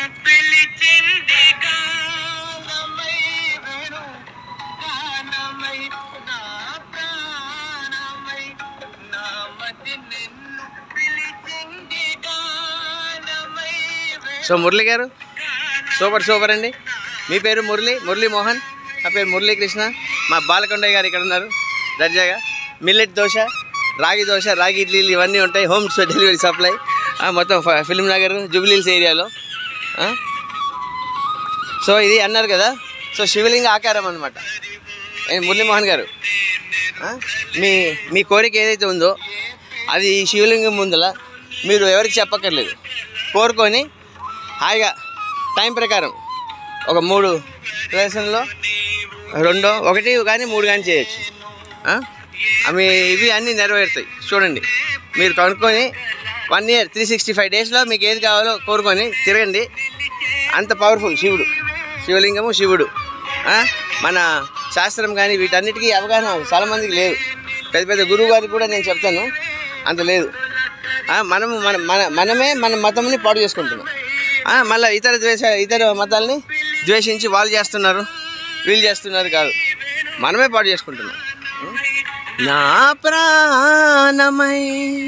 పిలిచింది గానమై వేణు గానమై నా ప్రాణమై నా మది నిన్ను పిలిచింది గానమై వేణు సో మురళి గారు సూపర్ సూపర్ అండి మీ పేరు మురళి మురళీ మోహన్ నా పేరు మురళీకృష్ణ మా బాలకొండయ్య గారు ఇక్కడ ఉన్నారు దర్జాగా మిల్లెట్ దోశ రాగి దోశ రాగి ఇడ్లీలు ఇవన్నీ ఉంటాయి హోమ్ డెలివరీ సప్లై ఆ, మొత్తం ఫ- ఫిల్మ్ నగర్ జూబ్లీహిల్స్ ఏరియాలో ఆ? సో ఇది అన్నారు కదా సో శివలింగ ఆకారం అనమాట మురళీమోహన్ గారు ఆ? మీ మీ కోరిక ఏదైతే ఉందో అది ఈ శివలింగం ముందల మీరు ఎవరికి చెప్పక్కర్లేదు కోరుకొని హాయిగా టైం ప్రకారం ఒక మూడు ప్రదర్శనలో రెండో ఒకటి కానీ మూడు కానీ చేయొచ్చు ఆ? అవి ఇవి అన్నీ నెరవేరుతాయి చూడండి మీరు కనుక్కొని one year three sixty five డేస్లో మీకు ఏది కావాలో కోరుకొని తిరగండి అంత పవర్ఫుల్ శివుడు శివలింగము శివుడు ఆ? మన శాస్త్రం కానీ వీటన్నిటికీ అవగాహన చాలామందికి లేదు పెద్ద పెద్ద గురువు గారికి కూడా నేను చెప్తాను అంత లేదు ఆ, మనము మన మన మనమే మన మతంని పాడు చేసుకుంటున్నాం ఆ, మళ్ళీ ఇతర ద్వేష ఇతర మతాల్ని ద్వేషించి వాళ్ళు చేస్తున్నారు వీళ్ళు చేస్తున్నారు కాదు మనమే పాడు చేసుకుంటున్నాం నా ప్రాణమై